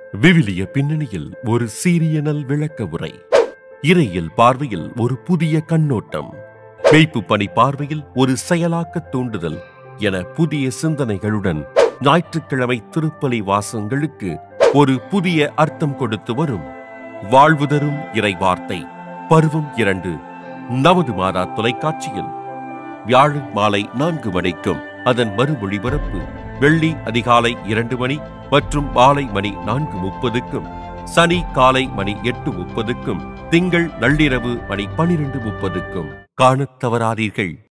விவிலிய பின்னணியில் ஒரு சீரியனல் விளக்க உரை இறையில் பார்வையில் ஒரு புதிய கண்ணோட்டம் மெய்ப்பு பணி பார்வையில் ஒரு செயலாக்க தூண்டுதல் என புதிய சிந்தனைகளுடன் ஞாயிற்றுக்கிழமை திருப்பலி வாசங்களுக்கு ஒரு புதிய அர்த்தம் கொடுத்து வரும் வாழ்வு தரும் இறை வார்த்தை பருவம் இரண்டு நமது மாதா தொலைக்காட்சியில் வியாழன் மாலை நான்கு மணிக்கும் அதன் மறு ஒளிபரப்பு வெள்ளி அதிகாலை இரண்டு மணி மற்றும் மாலை மணி நான்கு முப்பதுக்கும் சனி காலை மணி எட்டு முப்பதுக்கும் திங்கள் நள்ளிரவு மணி பனிரெண்டு முப்பதுக்கும் காணத் தவறாதீர்கள்